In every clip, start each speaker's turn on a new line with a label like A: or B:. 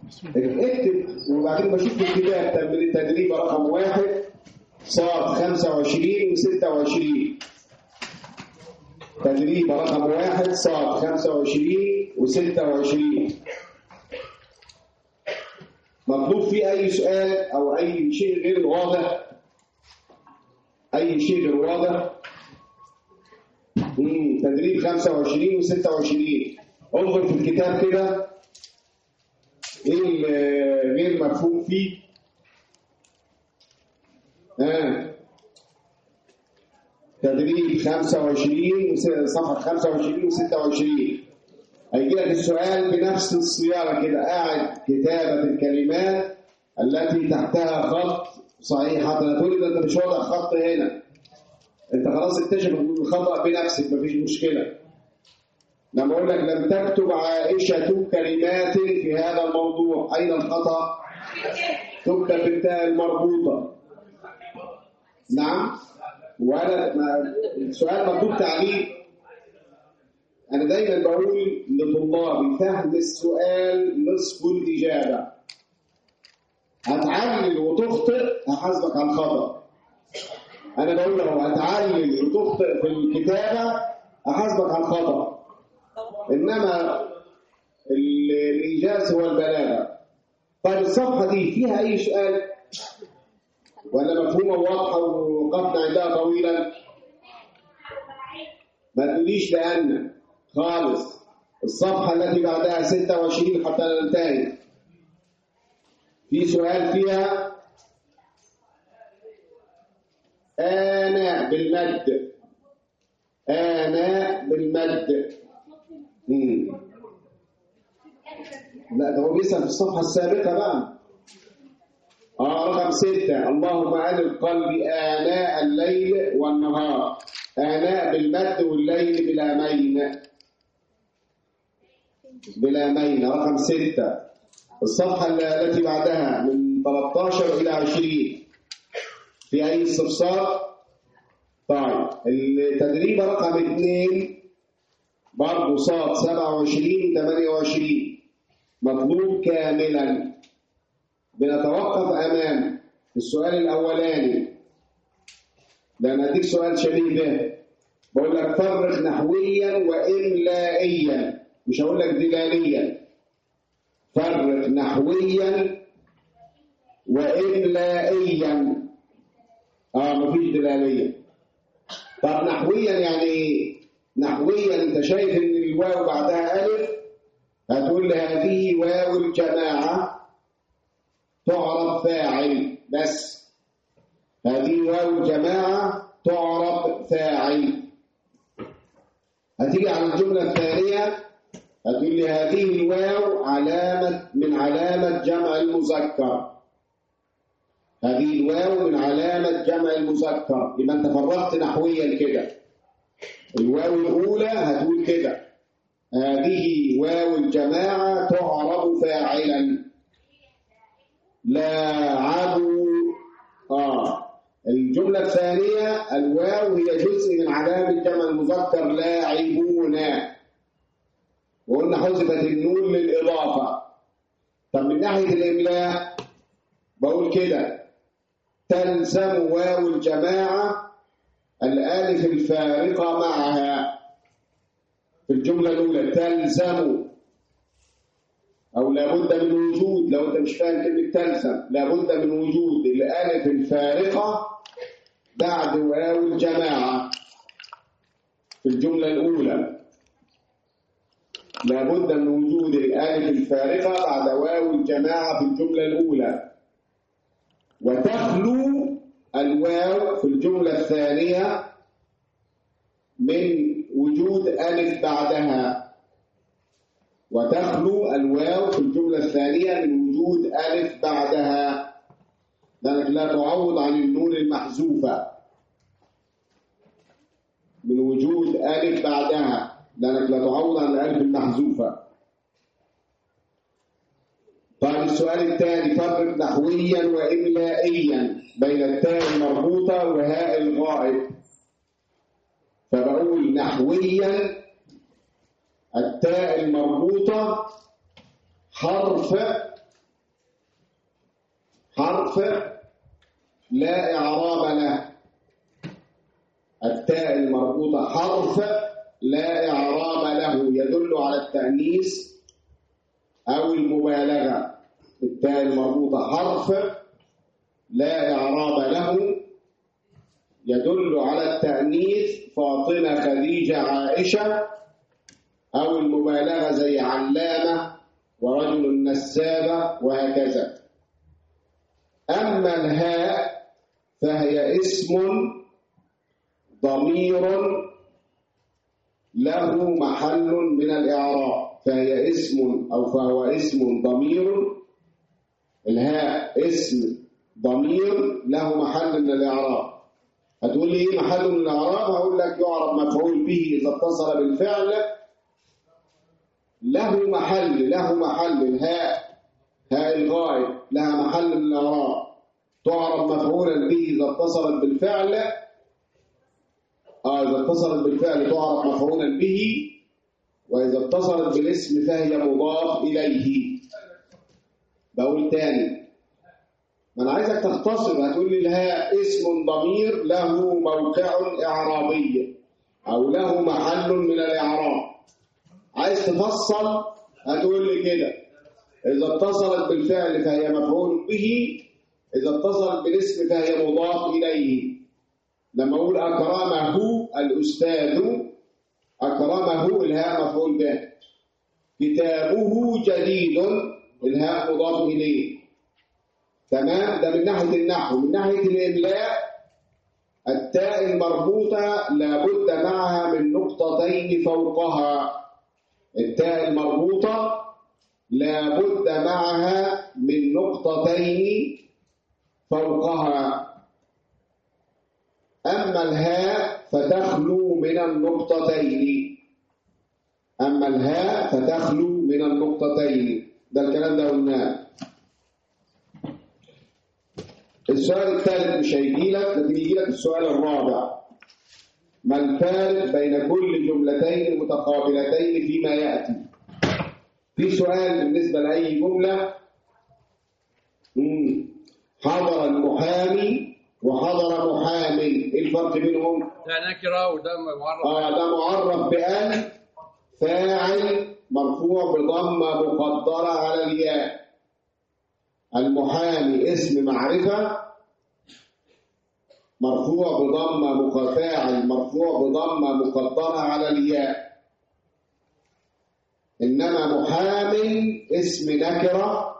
A: اكتب وبعدين بشوف في الكتاب من التدريب رقم واحد صاد 25 و26 تدريب رقم واحد صاد 25 و26 مطلوب فيه أي سؤال أو أي شيء غير واضح أي شيء غير واضح مم. تدريب 25 و26 انظر في الكتاب كده ايه اللي غير مفهوم فيه ها تدريب 25 وس- صفحه 25 و26 هيجي لك السؤال بنفس الصياغه كده قاعد كتابه الكلمات التي تحتها خط صحيح حتى لا تقول لي ده انت مش واضح خط هنا انت خلاص اكتشف الخطا بنفسك مفيش مشكله لما اقول لك لم تكتب عائشه كلمات في هذا الموضوع اين الخطا تكتب بالتاء المربوطه نعم وانا ما السؤال مكتوب تعليق انا دايما بقول لطلابي فهم السؤال نصف الاجابه هتعلل وتخطئ هحاسبك على الخطا انا بقول له هتعلل وتخطئ في الكتابه هحاسبك على الخطا انما ال- الايجاز هو البلاغه طيب الصفحه دي فيها اي سؤال ولا مفهومه واضحه ووقفنا عندها طويلا ما تقوليش لان خالص الصفحه التي بعدها 26 حتى ننتهي في سؤال فيها آناء بالمد آناء بالمد مم. لا ده هو بيسأل في الصفحة السابقة بقى اه رقم ستة اللهم ألف قلبي آناء الليل والنهار آناء بالمد والليل بلا مين بلا مين رقم ستة الصفحة التي بعدها من 13 إلى 20 في أي استفسار طيب التدريب رقم 2 برضه صاد 27 28 مطلوب كاملا بنتوقف أمام السؤال الأولاني لأن هديك سؤال شبيه به بقول لك فرق نحويا وإملائيا مش هقول لك دلاليا فرق نحويا وإملائيا اه مفيش دلالية طب نحويا يعني ايه؟ نحويا انت شايف ان الواو بعدها ألف هتقول لي هذه واو الجماعة تعرب فاعل بس هذه واو الجماعة تعرب فاعل هتيجي على الجملة الثانية هتقول لي هذه الواو علامة من علامة جمع المذكر هذه الواو من علامة جمع المذكر يبقى انت فرقت نحويا كده الواو الأولى هتقول كده هذه واو الجماعة تعرب فاعلا لاعبوا آه الجملة الثانية الواو هي جزء من علامة جمع المذكر لاعبون وقلنا حذفت النون للإضافة طب من ناحية الإملاء بقول كده تلزم واو الجماعة الألف الفارقة معها في الجملة الأولى تلزم أو لابد من وجود لو أنت مش فاهم كلمة تلزم لابد من وجود الألف الفارقة بعد واو الجماعة في الجملة الأولى لابد من وجود الألف الفارقة بعد واو الجماعة في الجملة الأولى وتخلو الواو في الجملة الثانية من وجود ألف بعدها وتخلو الواو في الجملة الثانية من وجود ألف بعدها لأنك لا تعوض عن النون المحذوفة من وجود ألف بعدها لأنك لا تعوض عن الألف المحذوفة طيب السؤال الثاني فرق نحويا وإملائيا بين التاء المربوطة وهاء الغائب فبقول نحويا التاء المربوطة حرف حرف لا إعراب له التاء المربوطة حرف لا إعراب له يدل على التأنيث أو المبالغة التاء المربوطة حرف لا إعراب له يدل على التأنيث فاطمة خديجة عائشة أو المبالغة زي علامة ورجل نسابة وهكذا أما الهاء فهي اسم ضمير له محل من الإعراب فهي اسم أو فهو اسم ضمير الهاء اسم ضمير له محل من الإعراب هتقول لي ايه محل من الإعراب هقول لك يعرب مفعول به إذا اتصل بالفعل له محل له محل الهاء هاء الغائب لها محل من الإعراب تعرب مفعولا به إذا اتصلت بالفعل آه إذا اتصلت بالفعل تعرف مفعولا به وإذا اتصلت بالاسم فهي مضاف إليه بقول تاني ما أنا عايزك تختصر هتقول لي الهاء اسم ضمير له موقع إعرابي أو له محل من الإعراب عايز تفصل هتقول لي كده إذا اتصلت بالفعل فهي مفعول به إذا اتصلت بالاسم فهي مضاف إليه لما أقول أكرمه الأستاذ أكرمه الهاء مفعول به كتابه جديد الهاء مضاف إليه تمام ده من ناحية النحو من ناحية الإملاء التاء المربوطة لابد معها من نقطتين فوقها التاء المربوطة لابد معها من نقطتين فوقها أما الهاء فتخلو من النقطتين أما الهاء فتخلو من النقطتين ده الكلام ده قلناه السؤال الثالث مش هيجي لك لكن يجي لك السؤال الرابع ما الفارق بين كل جملتين متقابلتين فيما يأتي في سؤال بالنسبة لأي جملة مم. حضر المحامي وحضر محام ايه الفرق بينهم
B: ده نكرة وده معرف
A: اه ده معرف بأن فاعل مرفوع بضمة مقدرة على الياء المحامي اسم معرفة مرفوع بضمة مق- فاعل مرفوع بضمة مقدرة على الياء إنما محام اسم نكرة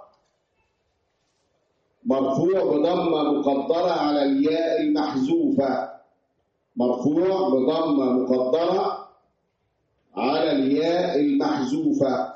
A: مرفوع بضمة مقدرة على الياء المحذوفة مرفوع بضمة مقدرة على الياء المحذوفة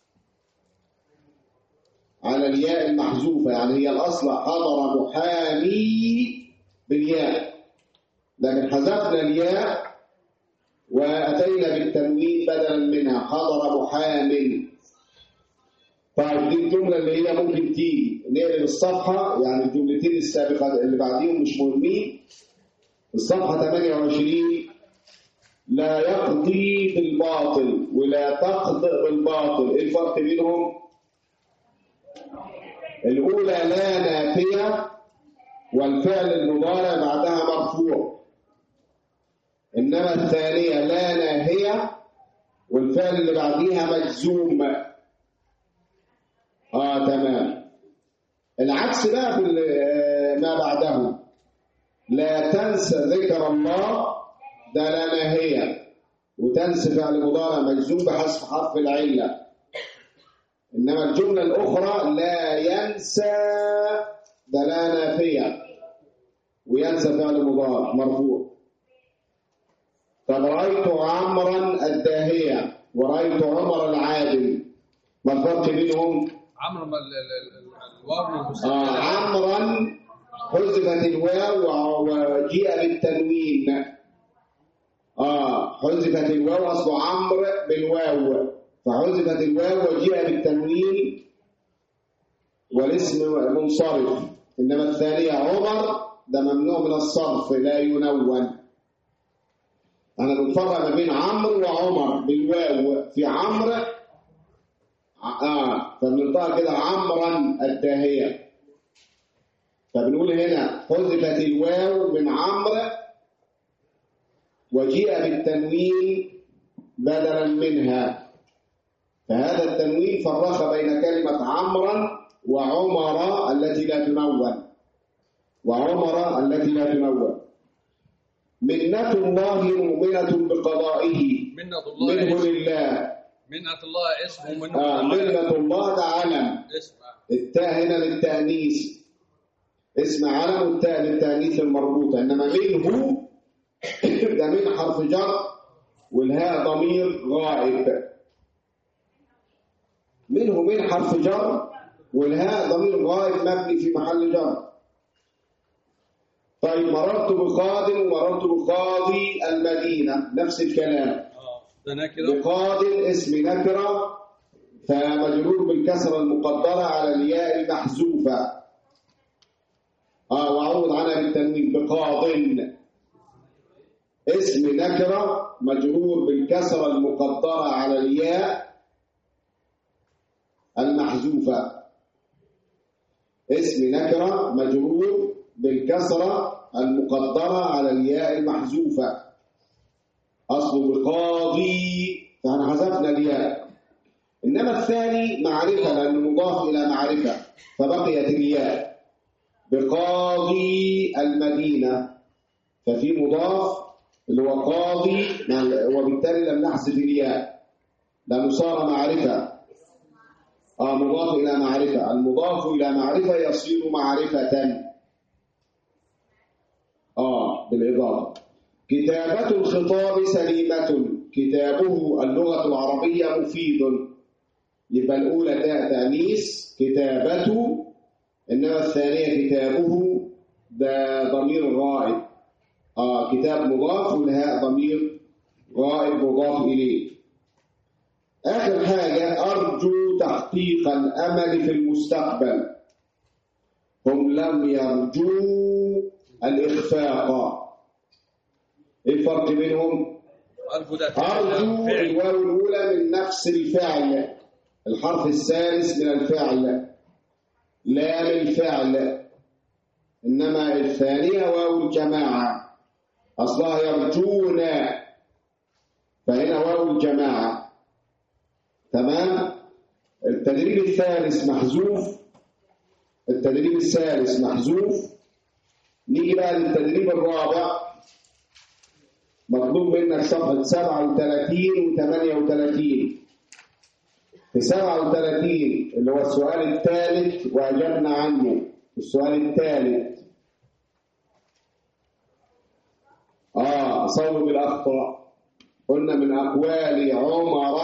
A: على الياء المحذوفة يعني هي الأصل حضر محامي بالياء لكن حذفنا الياء وأتينا بالتنوين بدلا منها حضر محامل طيب دي الجملة اللي هي ممكن تيجي نقلب الصفحة يعني الجملتين السابقة اللي بعديهم مش مهمين الصفحة 28 لا يقضي بالباطل ولا تقضي بالباطل ايه الفرق بينهم الأولى لا نافية والفعل المضارع بعدها مرفوع إنما الثانية لا ناهية والفعل اللي بعديها مجزوم آه تمام العكس بقى في ال- آه، ما بعده لا تنسى ذكر الله ده لا ناهية وتنسى فعل مضارع مجزوم بحذف حرف العلة إنما الجملة الأخرى لا ينسى ده لا نافية وينسى فعل مضارع مرفوع طب رأيت عمرا الداهية ورأيت عمر العادل ما الفرق بينهم؟
B: عمرو ما ال- ال- ال- الواو والمسلم
A: آه عمرا حذفت الواو و- وجيء بالتنوين اه حذفت الواو اصله عمرو بالواو فحذفت الواو وجيء بالتنوين والاسم منصرف انما الثانيه عمر ده ممنوع من الصرف لا ينون انا بنفرق ما بين عمرو وعمر بالواو في عمرو اه فبننطقها كده عمرا الداهيه فبنقول هنا حذفت الواو من عمرو وجيء بالتنوين بدلا منها فهذا التنوين فرق بين كلمة عمرا وعمر التي لا تنون وعمر التي لا تنون منة الله مؤمنة بقضائه
B: منة الله
A: منه
B: اسم
A: لله
B: منة الله اسم منه
A: آه منة الله ده علم
B: اسم
A: التاء هنا للتأنيث اسم علم والتاء للتأنيث المربوطة إنما منه ده من حرف جر والهاء ضمير غائب منه من حرف جر والهاء ضمير غائب مبني في محل جر طيب مررت بقاض ومررت بقاضي المدينة نفس الكلام
B: اه ده نكرة
A: بقاض اسم نكرة فمجرور بالكسرة المقدرة على الياء المحذوفة اه وعوض عنها بالتنوين بقاض اسم نكرة مجرور بالكسرة المقدرة على الياء المحذوفة اسم نكرة مجرور بالكسرة المقدرة على الياء المحذوفة أصله بقاضي فاحنا حذفنا الياء إنما الثاني معرفة لأنه مضاف إلى معرفة فبقيت الياء بقاضي المدينة ففي مضاف اللي هو قاضي وبالتالي لم نحذف الياء لأنه صار معرفة آه مضاف إلى معرفة المضاف إلى معرفة يصير معرفة آه بالإضافة كتابة الخطاب سليمة كتابه اللغة العربية مفيد يبقى الأولى تاء تأنيث كتابته إنما الثانية كتابه ده ضمير غائب آه كتاب مضاف والهاء ضمير غائب مضاف إليه آخر حاجة أرجو تحقيق الأمل في المستقبل هم لم يرجوا الإخفاق إيه الفرق بينهم؟
B: ألف ده
A: أرجو
B: فعل
A: الواو الأولى من نفس الفعل الحرف الثالث من الفعل لا من الفعل إنما الثانية واو الجماعة أصلها يرجون فهنا واو الجماعة تمام التدريب الثالث محذوف التدريب الثالث محذوف نيجي بقى للتدريب الرابع مطلوب منك صفحة 37 و 38 في 37 اللي هو السؤال الثالث وأجبنا عنه السؤال الثالث آه صوب الأخطاء قلنا من أقوال عمر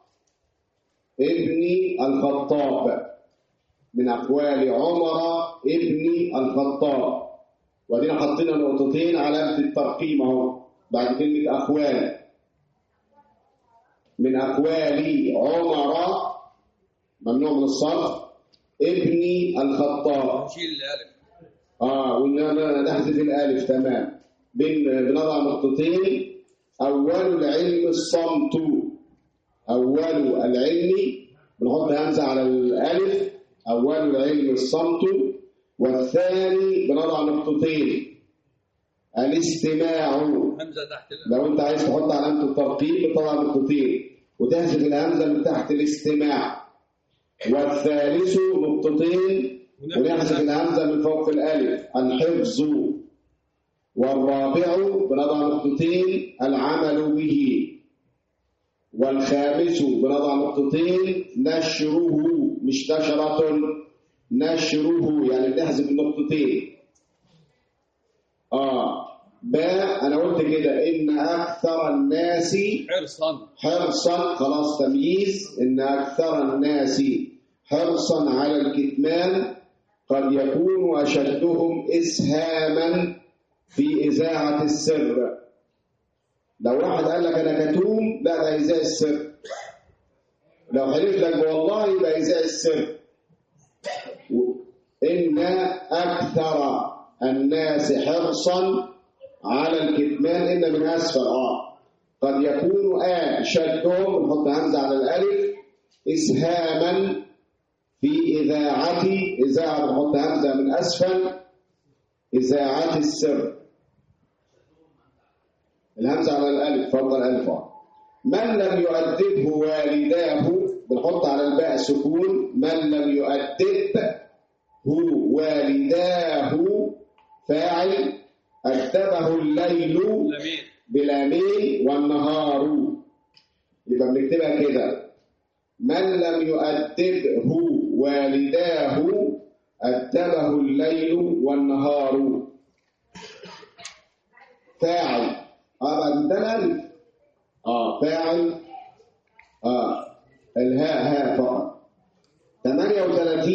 A: ابن الخطاب من أقوال عمر ابن الخطاب وادينا حطينا نقطتين علامة الترقيم اهو بعد كلمة أقوال من أقوال عمر ممنوع من الصرف ابن الخطاب
B: نشيل الألف
A: اه وإنما نحذف الألف تمام بن- بنضع نقطتين أول العلم الصمت أول العلم بنحط همزة على الألف أول العلم الصمت والثاني بنضع نقطتين الاستماع
B: همزة تحت الألف
A: لو أنت عايز تحط علامة الترقيم بتضع نقطتين وتحذف الهمزة من تحت الاستماع والثالث نقطتين ونحذف الهمزة من فوق الألف الحفظ والرابع بنضع نقطتين العمل به والخامس بنضع نقطتين نشره مش نشرة نشره يعني بنحذف النقطتين اه باء انا قلت كده ان اكثر الناس
B: حرصا
A: حرصا خلاص تمييز ان اكثر الناس حرصا على الكتمان قد يكون اشدهم اسهاما في اذاعه السر لو واحد قال لك انا كتوم لا ده اذاع السر لو حلف لك والله يبقى اذاع السر و- ان اكثر الناس حرصا على الكتمان ان من اسفل اه قد يكون آ شدهم نحط همزة على الألف إسهاما في إذاعة إذاعة نحط همزة من أسفل إذاعة السر الهمزة على الألف فوق الألف آه. من لم يؤدبه والداه بنحط على الباء سكون من لم يؤدبه والداه فاعل أدبه الليل
B: لمين
A: بلامين والنهار يبقى بنكتبها كده من لم يؤدبه والداه أدبه الليل والنهار فاعل اه بعد ده الالف اه فاعل اه الهاء هاء فقط 38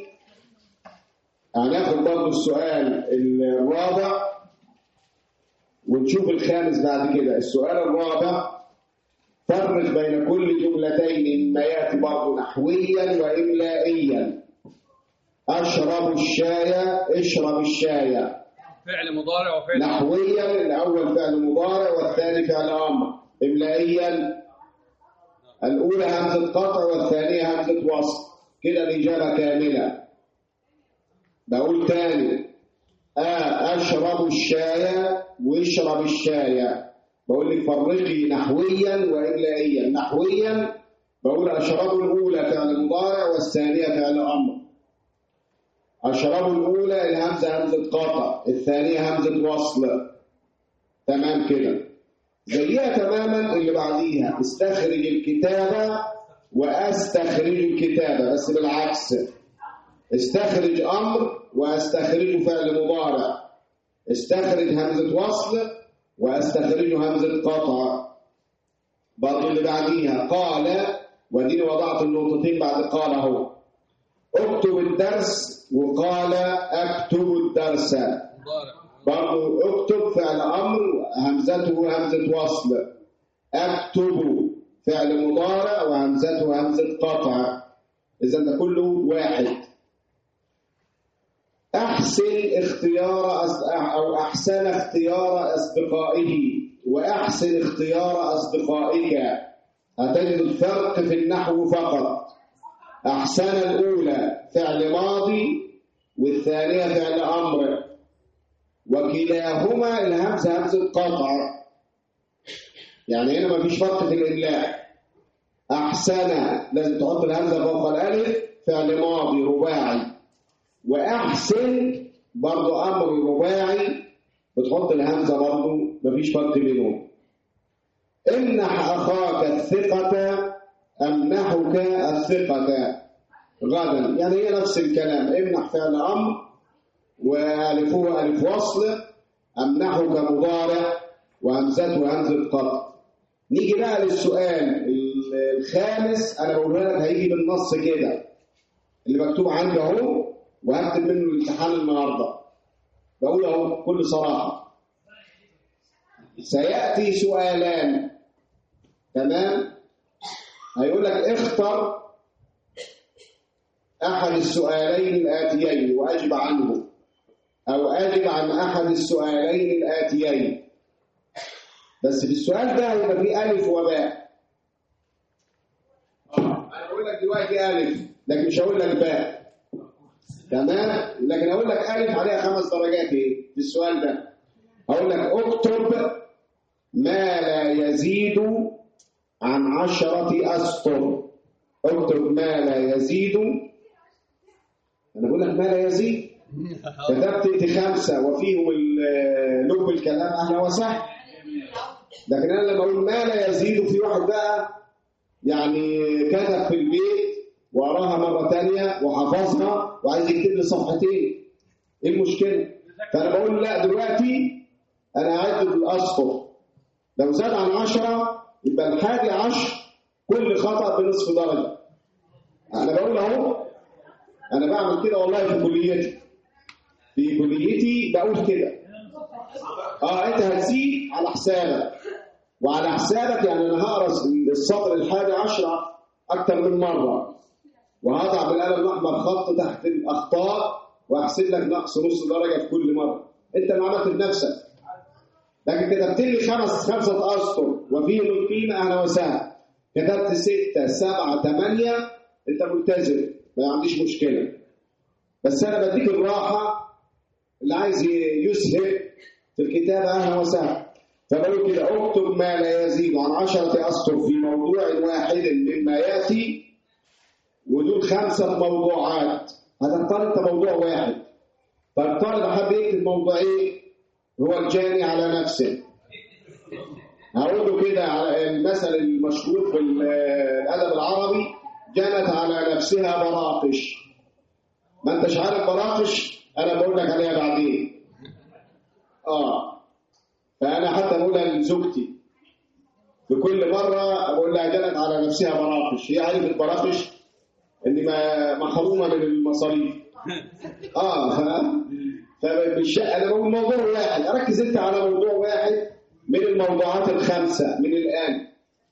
A: هناخد برضه السؤال الرابع ونشوف الخامس بعد كده السؤال الرابع فرق بين كل جملتين ما ياتي برضه نحويا واملائيا اشرب الشاي اشرب الشاي
B: فعل مضارع وفعل
A: نحويا الاول فعل مضارع والثاني فعل امر املائيا الاولى همزه قطع والثانيه همزه وصل كده الاجابه كامله بقول تاني آه اشرب الشاي واشرب الشاي بقول لك فرقي نحويا واملائيا نحويا بقول اشرب الاولى فعل مضارع والثانيه فعل امر أشرب الأولى الهمزة همزة قطع الثانية همزة وصل تمام كده زيها تماما اللي بعديها استخرج الكتابة وأستخرج الكتابة بس بالعكس استخرج أمر وأستخرج فعل مضارع استخرج همزة وصل وأستخرج همزة قطع برضه اللي بعديها قال وديني وضعت النقطتين بعد قال اهو اكتب الدرس وقال اكتب الدرس
B: مضارع
A: برضه اكتب فعل امر همزته همزه وصل اكتب فعل مضارع وهمزته همزه قطع اذا ده كله واحد احسن اختيار أص- او احسن اختيار اصدقائه واحسن اختيار اصدقائك هتجد الفرق في النحو فقط احسن الاولى فعل ماضي والثانيه فعل امر وكلاهما الهمزه همزه قطع يعني هنا ما فيش فرق في الاملاء احسن لازم تحط الهمزه فوق الالف فعل ماضي رباعي واحسن برضو امر رباعي بتحط الهمزه برضو مفيش فرق بينهم امنح اخاك الثقه امنحك الثقه غدا يعني هي نفس الكلام امنح فعل امر والفه الف وصل امنحك مضارع وهمزته همزه قطع نيجي بقى للسؤال الخامس انا بقولها لك هيجي بالنص كده اللي مكتوب عندي اهو وهكتب منه الامتحان النهارده بقول اهو بكل صراحه سياتي سؤالان تمام هيقول لك اختر احد السؤالين الاتيين واجب عنه او اجب عن احد السؤالين الاتيين بس في السؤال ده هيبقى فيه الف وباء انا بقول لك دلوقتي الف لكن مش هقول لك باء تمام لكن اقول لك الف عليها خمس درجات ايه في السؤال ده هقول لك اكتب ما لا يزيد عن عشرة أسطر اكتب ما لا يزيد أنا بقول لك ما لا يزيد كتبت خمسة وفيهم ال- لب الكلام أهلا وسهلا لكن أنا لما أقول ما لا يزيد في واحد بقى يعني كتب في البيت وقراها مرة تانية وحفظها وعايز يكتب لي صفحتين ايه المشكلة؟ فأنا بقول لا دلوقتي أنا أعد الأسطر لو زاد عن عشرة يبقى الحادي عشر كل خطأ بنصف درجة أنا بقول أهو أنا بعمل كده والله في كليتي في كليتي بقول كده اه انت هتزيد على حسابك وعلى حسابك يعني انا هقرا السطر الحادي عشر اكتر من مره وهضع بالقلم الاحمر خط تحت الاخطاء واحسب لك نقص نص درجه في كل مره انت اللي عملت بنفسك لكن كتبت لي خمس خمسه اسطر وفيهم القيمه اهلا وسهلا كتبت سته سبعه ثمانيه انت ملتزم ما عنديش مشكله بس انا بديك الراحه اللي عايز يسهل في الكتابة أهلا وسهلا فبقول كده اكتب ما لا يزيد عن عشرة أسطر في موضوع واحد مما يأتي ودول خمسة موضوعات هتختار أنت موضوع واحد فافترض حد يكتب موضوعين هو الجاني على نفسه هقول له كده على المثل المشهور في الأدب العربي جنت على نفسها براقش ما انتش عارف براقش انا بقول لك عليها بعدين اه فانا حتى بقولها لزوجتي في كل مره بقول لها جنت على نفسها براقش هي عارفه براقش ان ما محرومه من المصاريف اه ف فبالش... انا بقول موضوع واحد ركز انت على موضوع واحد من الموضوعات الخمسه من الان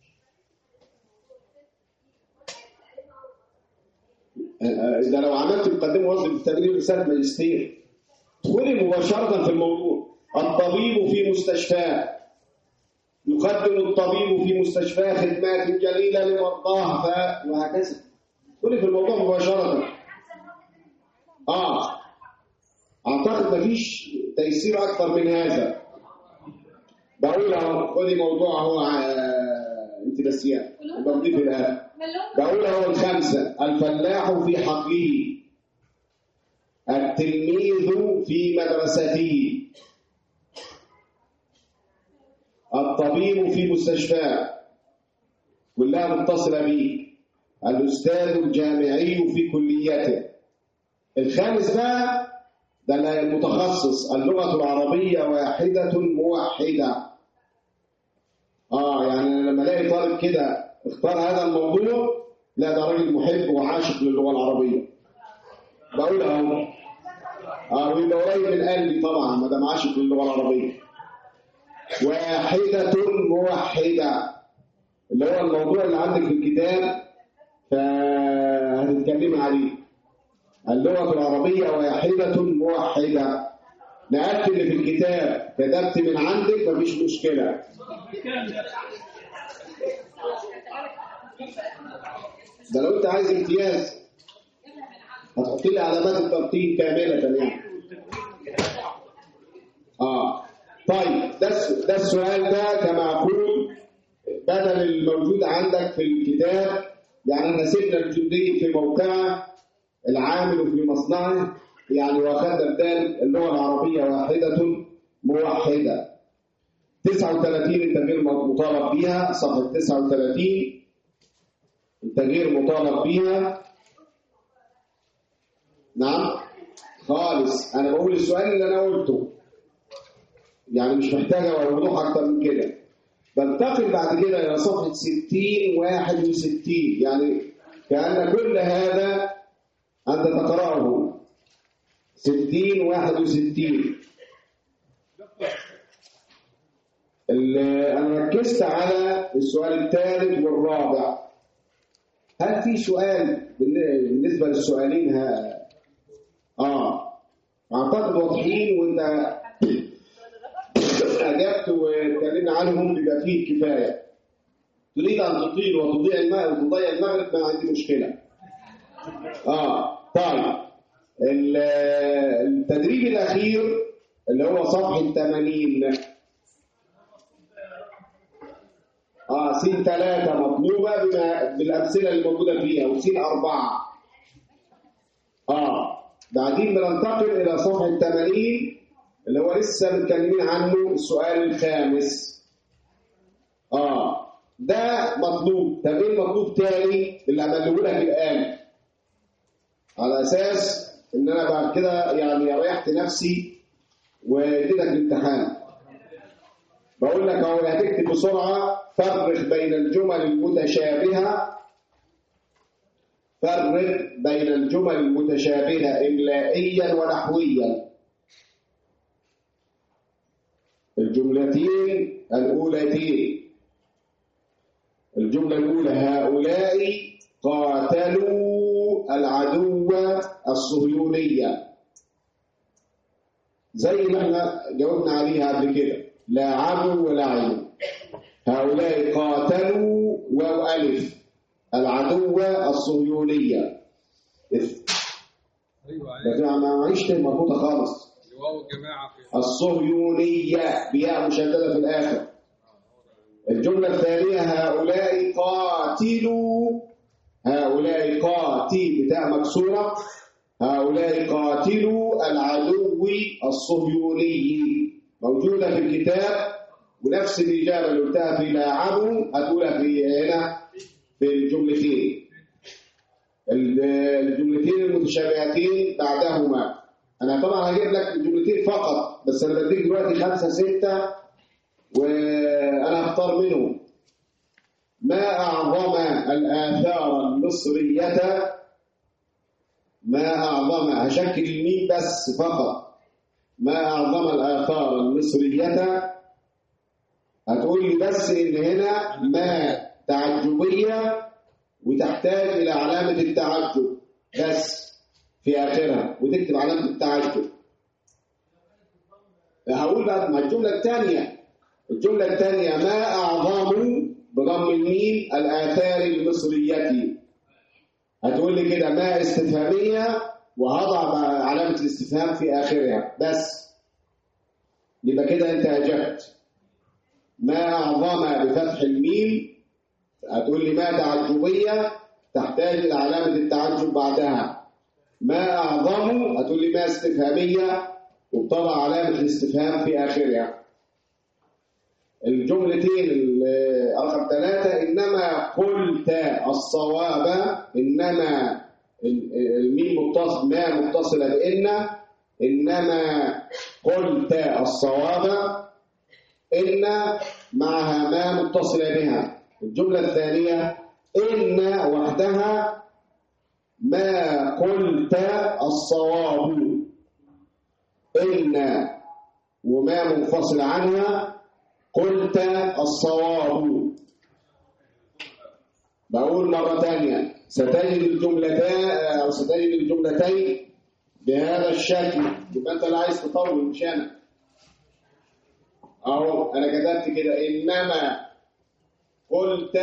A: ده لو عملت مقدمه وصل التدريب رساله ماجستير تدخلي مباشره في الموضوع الطبيب في مستشفاه يقدم الطبيب في مستشفاه خدمات جليله لمرضاه ف... وهكذا تدخلي في الموضوع مباشره اه اعتقد مفيش تيسير اكثر من هذا بقول اهو خدي موضوع هو انت نسيان بضيف الان بقول اهو الخمسه الفلاح في حقله التلميذ في مدرسته الطبيب في مستشفاه كلها متصله به الاستاذ الجامعي في كليته الخامس بقى ده المتخصص اللغة العربية واحدة موحدة اه يعني لما الاقي طالب كده اختار هذا الموضوع لا ده راجل محب وعاشق للغة العربية بقول اهو اه ويبقى قريب من قلبي طبعا ما دام عاشق للغة العربية واحدة موحدة اللي هو الموضوع اللي عندك في الكتاب فهتتكلمي عليه اللغة العربية واحدة موحدة نقلت اللي في الكتاب كتبت من عندك مفيش مشكلة ده لو انت عايز امتياز هتحط لي علامات الترتيب كاملة يعني اه طيب ده ده السؤال ده كما اقول بدل الموجود عندك في الكتاب يعني احنا سيبنا الجندي في موقعه العامل في مصنعه يعني واخدنا بدال اللغه العربيه واحده موحده 39 انت غير مطالب بيها صفحه 39 انت غير مطالب بيها نعم خالص انا بقول السؤال اللي انا قلته يعني مش محتاجه وضوح اكتر من كده بنتقل بعد كده الى صفحه 60 61 يعني كان كل هذا أنت تقرأه ستين واحد وستين أنا ركزت على السؤال الثالث والرابع هل في سؤال بالنسبة للسؤالين ها؟ آه أعتقد واضحين وأنت أجبت واتكلمنا عنهم بيبقى فيه كفاية تريد أن تطيل وتضيع الماء وتضيع المغرب ما عندي مشكلة آه طيب التدريب الأخير اللي هو صفحة 80 اه سين ثلاثة مطلوبة بما بالأمثلة اللي موجودة فيها وسين أربعة اه بعدين بننتقل إلى صفحة 80 اللي هو لسه متكلمين عنه السؤال الخامس اه ده مطلوب طب ايه المطلوب تاني اللي عمله لك الآن على اساس ان انا بعد كده يعني ريحت نفسي واديتك الامتحان بقول لك اهو هتكتب بسرعه فرق بين الجمل المتشابهه فرق بين الجمل المتشابهه املائيا ونحويا الجملتين الاولتين الجمله الاولى هؤلاء قاتلوا العدو الصهيونية زي ما احنا جاوبنا عليها قبل كده لا عدو ولا عين هؤلاء قاتلوا واو ألف العدو الصهيونية
B: ايوه
A: لكن ما معيش مربوطة خالص
B: واو الجماعة في
A: الصهيونية بياء مشددة في الآخر الجملة الثانية هؤلاء قاتلوا هؤلاء قاتل بتاع مكسورة هؤلاء قاتلوا العدو الصهيوني موجودة في الكتاب ونفس الإجابة اللي قلتها في لاعبوا هتقولها في هنا في الجملتين ال- الجملتين المتشابهتين بعدهما أنا طبعا هجيب لك الجملتين فقط بس أنا بديك دلوقتي خمسة ستة وأنا هختار منهم ما أعظم الآثار المصرية ما أعظم هشكل الميم بس فقط ما أعظم الآثار المصرية هتقول لي بس إن هنا ما تعجبية وتحتاج إلى علامة التعجب بس في آخرها وتكتب علامة التعجب هقول بقى مع الجملة الثانية الجملة الثانية ما أعظم بضم الميم الآثار المصرية هتقول لي كده ما استفهامية وهضع بقى علامة الاستفهام في آخرها بس يبقى كده أنت أجبت ما أعظم بفتح الميم هتقول لي ما تعجبية تحتاج إلى علامة التعجب بعدها ما أعظم هتقول لي ما استفهامية وبطبع علامة الاستفهام في آخرها الجملتين ال- رقم ثلاثة إنما قلت الصواب إنما ال- الميم متصل ما متصلة بإن إنما قلت الصواب إن معها ما متصلة بها الجملة الثانية إن وحدها ما قلت الصواب إن وما منفصل عنها قلت الصواب بقول مرة تانية ستجد الجملتان أو ستجد الجملتين بهذا الشكل يبقى أنت اللي عايز تطول مش أنا أهو أنا كتبت كده إنما قلت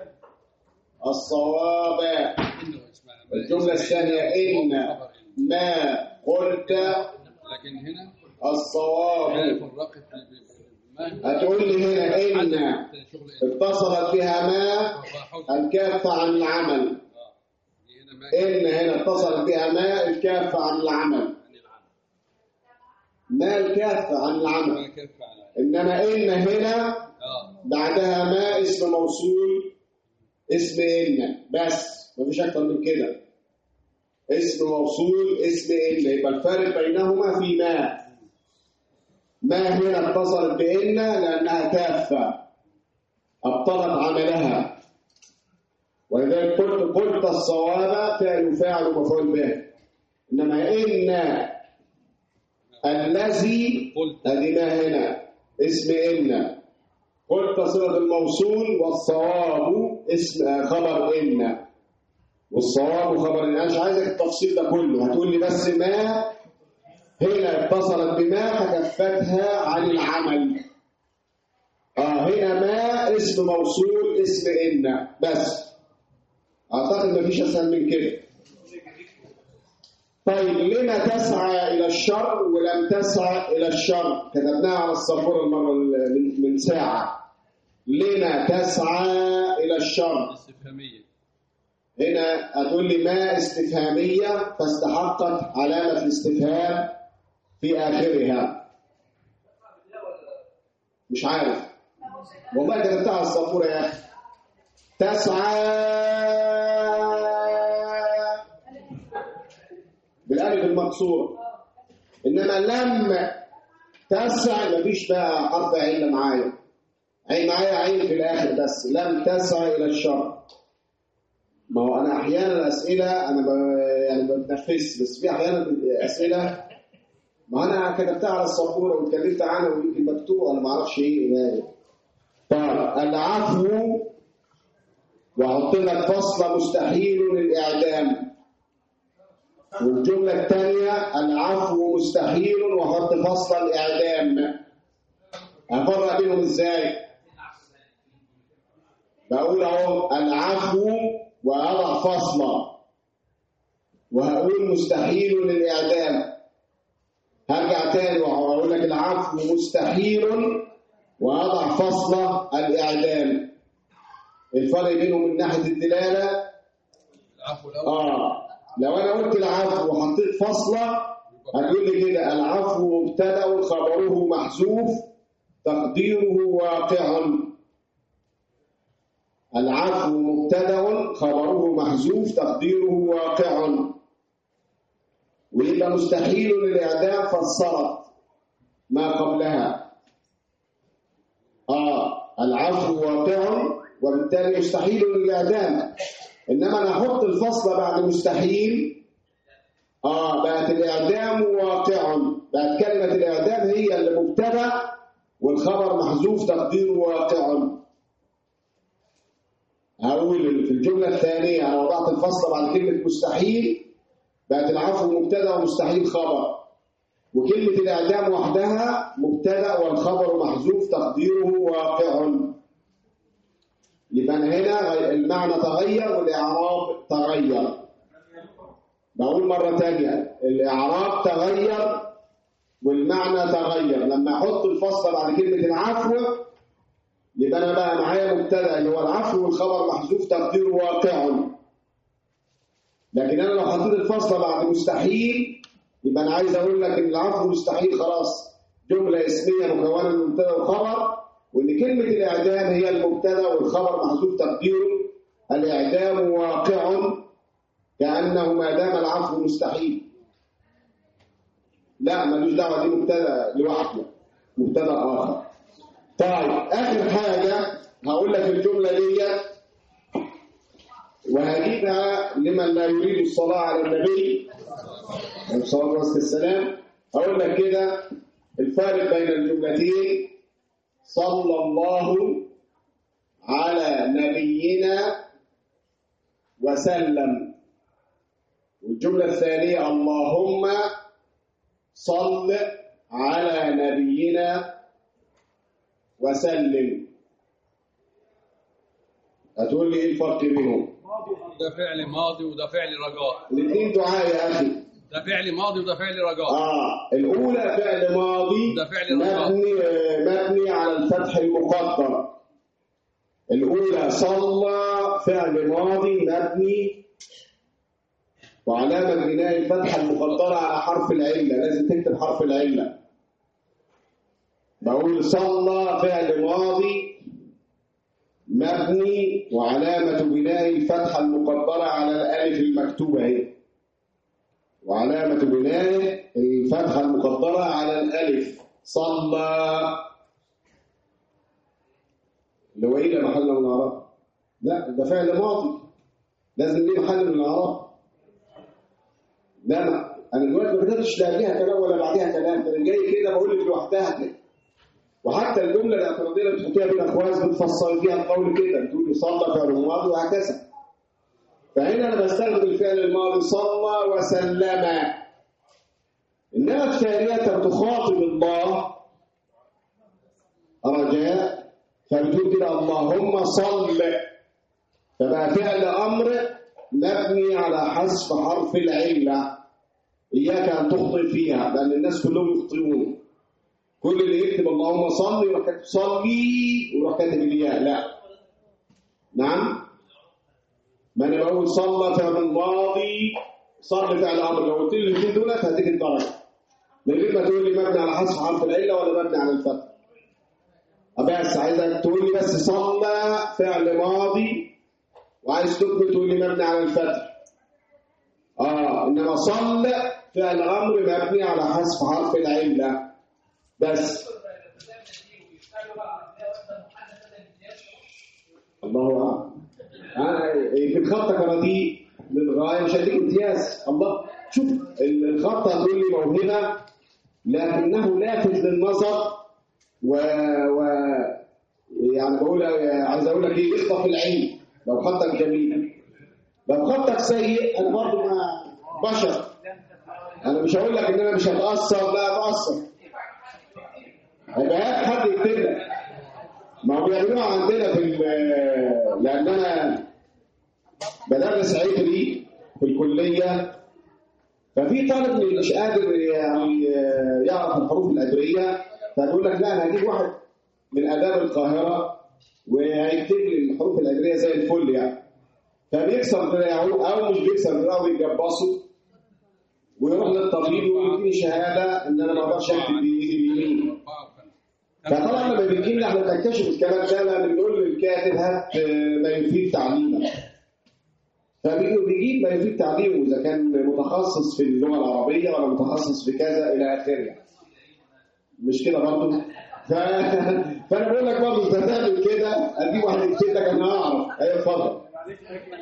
A: الصواب
B: إنه اسمها
A: الجملة الثانية إن ما قلت
B: لكن هنا
A: الصواب
B: هنا فرقت ما
A: هتقول لي هنا إن
B: شغل إيه؟
A: اتصلت بها ما
B: فحول.
A: الكافة عن العمل
B: آه. دي هنا ما
A: إن هنا اتصلت بها ما الكافة عن العمل
B: عن العمل
A: ما الكافة عن العمل
B: ما كيف على
A: إنما إن هنا
B: اه
A: بعدها ما اسم موصول اسم إن بس مفيش أكتر من كده اسم موصول اسم إن يبقى الفرق بينهما في ما ما هنا اتصلت بإن لأنها كافة أبطلت عملها ولذلك قلت قلت الصواب فعل فاعل ومفعول به إنما إن الذي
B: قلت
A: ادي ما هنا اسم ان قلت صله الموصول والصواب اسم خبر ان والصواب خبر ان انا مش عايزك التفصيل ده كله هتقول لي بس ما هنا اتصلت بما فكفتها عن العمل اه هنا ما اسم موصول اسم ان بس اعتقد مفيش اسهل من كده طيب لما تسعى إلى الشر ولم تسعى إلى الشر كتبناها على السبورة المرة ال- من, من ساعة لما تسعى إلى الشر
B: استفهامية
A: هنا هتقول لي ما استفهامية فاستحقت علامة الاستفهام في آخرها مش عارف والله كتبتها على السبورة يا أخي تسعى بالالف المكسوره انما لم تسع مفيش بقى حرف عين معايا عين معايا عين في الاخر بس لم تسع الى الشر ما هو انا احيانا اسئله انا ب... يعني بتنفس بس في احيانا اسئله ما انا كتبتها على السبوره واتكلمت عنها ويمكن مكتوب انا ما اعرفش ايه ما- طيب العفو واحط لك فصل مستحيل للاعدام والجملة الثانية العفو مستحيل وحط فصل الإعدام هفرق بينهم إزاي؟ بقول أهو العفو وأضع فصلا وهقول مستحيل للإعدام هرجع تاني تاني وأقول لك العفو مستحيل وأضع فصلة الإعدام الفرق بينهم من ناحية الدلالة
B: العفو الاول
A: آه لو أنا قلت العفو وحطيت فصلة هتقول لي كده العفو مبتدأ خبره محذوف تقديره واقع العفو مبتدأ خبره محذوف تقديره واقع ويبقى مستحيل للإعدام فسرت ما قبلها آه العفو واقع وبالتالي مستحيل للإعدام إنما أنا أحط الفصل بعد مستحيل آه بقت الإعدام واقع بقت كلمة الإعدام هي اللي مبتدأ والخبر محذوف تقديره واقع هقول في الجملة الثانية أنا وضعت الفصل بعد كلمة مستحيل بقت العفو مبتدأ ومستحيل خبر وكلمة الإعدام وحدها مبتدأ والخبر محذوف تقديره واقع يبقى أنا هنا غي- المعنى تغير والإعراب تغير بقول مرة تانية الإعراب تغير والمعنى تغير لما أحط الفصل بعد كلمة العفو يبقى أنا بقى معايا مبتدأ اللي هو العفو والخبر محذوف تقديره واقع لكن أنا لو حطيت الفصل بعد مستحيل يبقى أنا عايز أقول لك إن العفو مستحيل خلاص جملة اسمية مكونة من مبتدأ وخبر وإن كلمة الإعدام هي المبتدأ والخبر محذوف تقديره الإعدام واقع كأنه ما دام العفو مستحيل لا ملوش دعوة دي مبتدأ لوحده مبتدأ آخر طيب آخر حاجة هقول لك الجملة دي وهجيبها لمن لا يريد الصلاة على النبي عليه الصلاة والسلام أقول لك كده الفارق بين الجملتين صلى الله على نبينا وسلم والجملة الثانية اللهم صل على نبينا وسلم هتقول لي ايه الفرق بينهم
B: ده فعل ماضي وده فعل رجاء
A: الاثنين دعاء يا اخي
B: ده فعل ماضي وده فعل رجاء
A: اه الاولى فعل ماضي
B: ده فعل رجاء.
A: مبني آه، مبني على الفتح المقدر الاولى صلى فعل ماضي مبني وعلامة بناء الفتحة المقدرة على حرف العلة لازم تكتب حرف العلة بقول صلى فعل ماضي مبني وعلامة بناء الفتحة المقدرة على الألف المكتوبة اهي وعلامة بناء الفتحة المقدرة على الألف صلى اللي هو إيه ده محل من الأعراب لا ده فعل ماضي لازم ليه محل من الأعراب لا لا أنا دلوقتي ما بدأتش لا قبلها كلام ولا بعدها كلام ده أنا جاي كده بقول لك لوحدها كده وحتى الجملة الاعتراضية اللي بتحطيها بين أخواز بتفصل فيها القول كده بتقولي صلى فعل ماضي وهكذا فهنا أنا بستخدم الفعل الماضي صلى وسلم إنما الثانية أنت بتخاطب الله رجاء فبتقول كده اللهم صل فبقى فعل أمر مبني على حذف حرف العلة إياك أن تخطئ فيها لأن الناس كلهم يخطئون كل اللي يكتب اللهم صل يروح كاتب صلي ويروح كاتب الياء لا نعم ما انا بقول صلى فعل ماضي صلي فعل امر لو قلت لي الاثنين دولت هديك الدرجه من غير ما تقول لي مبني على حذف حرف العله ولا مبني على الفتح بس عايزك تقول لي بس صلى فعل ماضي وعايز تكمل تقول لي مبني على الفتح اه انما صل فعل امر مبني على حذف حرف العله بس الله اعلم آه، يمكن خطك رديء للغايه مش هديك امتياز الله شوف الخط هتقول لي موهبه لكنه لافت للنظر و, و يعني بقول عايز اقول لك ايه اخطف العين لو خطك جميل لو خطك سيء انا برضه ما بشر انا مش هقول لك ان انا مش هتاثر لا اتاثر هيبقى هات حد يكتب لك ما هو بيعملوها عندنا في ال- لان انا بدرس عبري في الكليه ففي طالب مش قادر يعني يعرف الحروف العبريه فبيقول لك لا انا هجيب واحد من اداب القاهره وهيكتب لي الحروف العبريه زي الفل يعني فبيكسر دراعه او مش بيكسر دراعه بيتجبصه ويروح للطبيب ويديني شهاده ان انا ما اقدرش اكتب بايدي اليمين فطبعا لما بيجي لنا احنا بنكتشف الكلام ده لما بنقول للكاتب هات آه، ما يفيد تعليمك فبيجيب ما يفيد تعليمه اذا كان متخصص في اللغه العربيه ولا متخصص في كذا الى اخره مش كده برضه ف... فانا بقول لك برضه انت تعمل كده اديك واحد يكتب لك انا اعرف ايوه اتفضل
C: معلش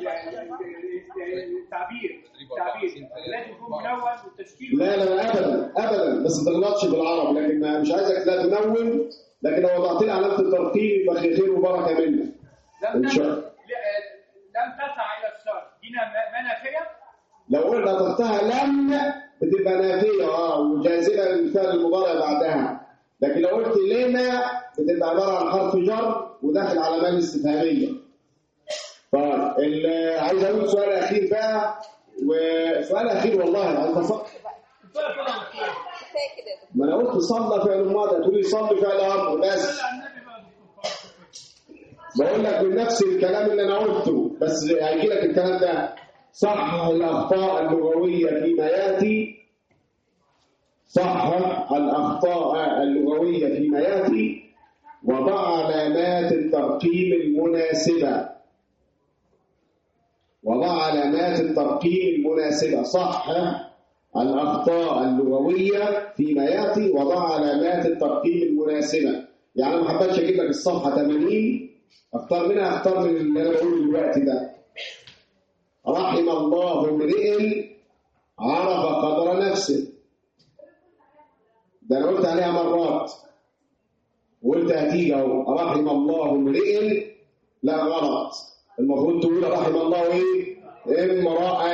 C: التعبير التعبير لازم يكون ملون والتشكيل
A: لا لا ابدا ابدا بس ما تغلطش بالعربي لكن ما مش عايزك لا تنون لكن لو وضعت لي علامه الترقيم يبقى خير وبركه منك
C: لم
A: إن شاء
C: تسع
A: الله.
C: لم تسع الى الشر دي منافيه
A: لو قلنا ضغطها لم بتبقى نافيه اه وجاذبه للفعل المضارع بعدها لكن لو قلت لما بتبقى عباره عن حرف جر وداخل علامات استفهاميه طيب ال- عايز اقول سؤال اخير بقى وسؤال اخير والله عايز افكر
C: كفايه كده يا دكتور.
D: كفايه كده يا دكتور.
A: ما انا قلت صلى فعل ماضي هتقولي صلي فعل امر بس
C: صلي على النبي بقى يا دكتور.
A: بقول لك من نفس الكلام اللي انا قلته بس هيجي لك الكلام ده صح الاخطاء اللغويه فيما ياتي صح الاخطاء اللغويه فيما ياتي وضع علامات الترقيم المناسبه وضع علامات الترقيم المناسبه صح الاخطاء اللغويه فيما ياتي وضع علامات الترقيم المناسبه يعني أنا ما حبيتش اجيب لك الصفحه 80 اختار منها اختار من اللي انا بقوله دلوقتي ده رحم الله امرئ عرف قدر نفسه ده انا قلت عليها مرات وقلت هتيجي اهو رحم الله امرئ لا غلط المفروض تقول رحم الله ايه امرأ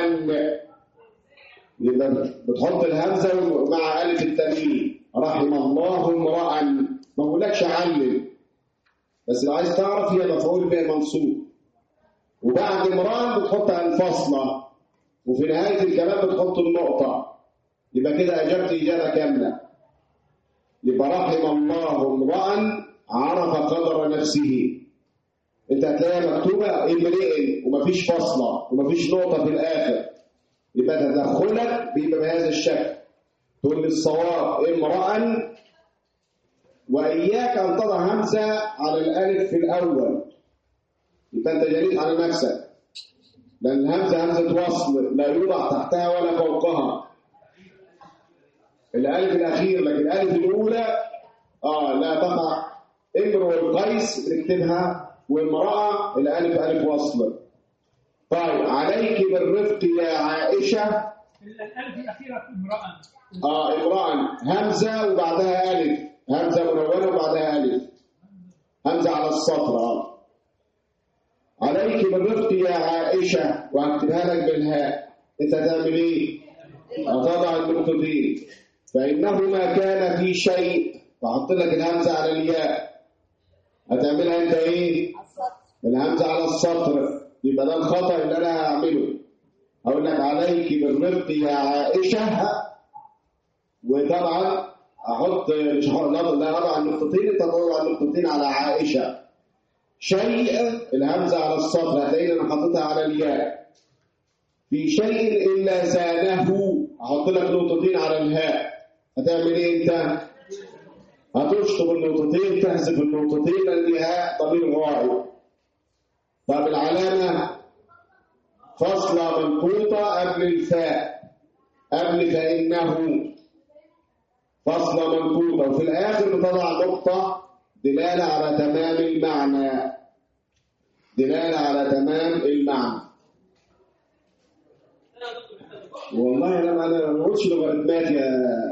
A: يبقى بتحط الهمزه مع الف التنوين رحم الله امرأ ما بقولكش علم بس لو عايز تعرف هي مفعول به منصوب وبعد امرأ بتحط الفاصلة وفي نهاية الكلام بتحط النقطة يبقى كده أجبت إجابة كاملة يبقى رحم الله امرأ عرف قدر نفسه انت هتلاقيها مكتوبة امرئ ومفيش فاصلة ومفيش نقطة في الآخر يبقى تدخلك بيبقى بهذا الشكل تقول لي الصواب امرأ وإياك أن تضع همزة على الألف في الأول يبقى أنت جريت على نفسك لأن الهمزة همزة وصل لا يوضع تحتها ولا فوقها الألف الأخير لكن الألف الأولى آه لا تقع امرؤ القيس بنكتبها وامرأة الألف ألف وصل طيب عليك بالرفق يا عائشة
C: الالف الاخيره في امراه
A: اه امرأة همزة وبعدها ألف همزة منونة وبعدها ألف همزة على السطر اه عليك بالرفق يا عائشة وهكتبها لك بالهاء انت هتعمل ايه؟ هتضع النقطتين فإنه ما كان في شيء فحط لك الهمزة على الياء هتعملها انت ايه؟
D: على السطر
A: الهمزة على السطر يبقى ده الخطأ اللي أنا هعمله أقول لك عليك بالرفق يا عائشة وطبعا أحط مش هحط لا لا أضع النقطتين أنت تضع النقطتين على عائشة شيء الهمزة على السطر هتلاقيني أنا حاططها على الياء في شيء إلا زانه أحط لك نقطتين على الهاء هتعمل إيه أنت؟ هتشطب النقطتين تحذف النقطتين لأن دي هاء ضمير غائب طب العلامة فاصلة منقوطة قبل الفاء قبل فإنه فاصلة منقوطة وفي الآخر بتضع نقطة دلالة على تمام المعنى دلالة على تمام المعنى والله انا انا ما بقولش لوغاريتمات يا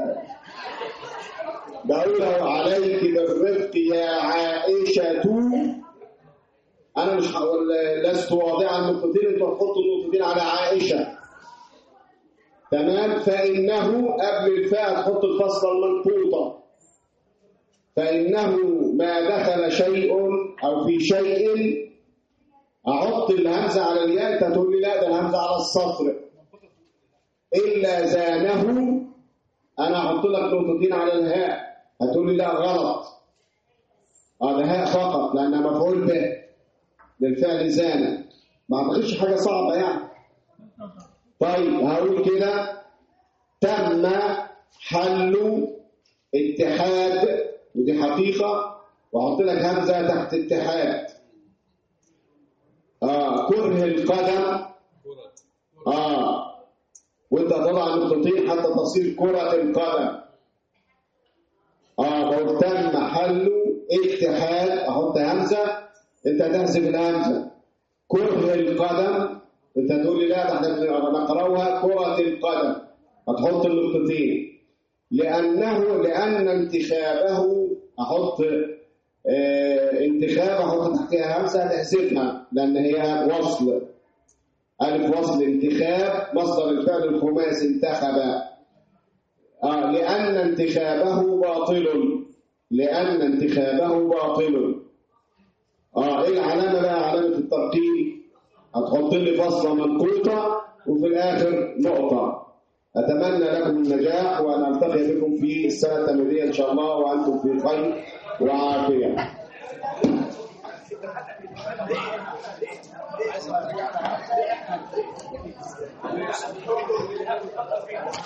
A: بقول أهو عليك بالرفق يا عائشة انا مش هقول لست واضعا النقطتين انتوا هتحطوا النقطتين على عائشة تمام فإنه قبل الفاء تحط الفصلة المنقوطة فإنه ما دخل شيء أو في شيء أحط الهمزة على الياء أنت تقول لي لا ده الهمزة على السطر إلا زانه أنا أحط احط لك نقطتين على الهاء هتقول لي لا غلط اه ده هاء فقط لانها مفعول به بالفعل زانه ما اعتقدش حاجه صعبه يعني طيب هقول كده تم حل اتحاد ودي حقيقه واحط لك همزه تحت اتحاد اه كره القدم
B: كرة
A: اه وانت طبعا نقطتين حتى تصير كرة القدم اه بقول تم حل اتحاد احط همزة انت تحذف الهمزة كره القدم انت تقول لي لا ده احنا نقراها كرة القدم هتحط النقطتين لأنه لأن انتخابه أحط آه انتخاب أحط تحتها همزة تحذفها لأن هي وصل ألف وصل انتخاب مصدر الفعل الخماسي انتخب آه لأن انتخابه باطل لأن انتخابه باطل آه إيه العلامة بقى علامة الترقيم هتحط لي فصلة منقوطة وفي الآخر نقطة أتمنى لكم النجاح وأن ألتقي بكم في السنة التمرية إن شاء الله وأنتم في خير وعافية
C: Thank you.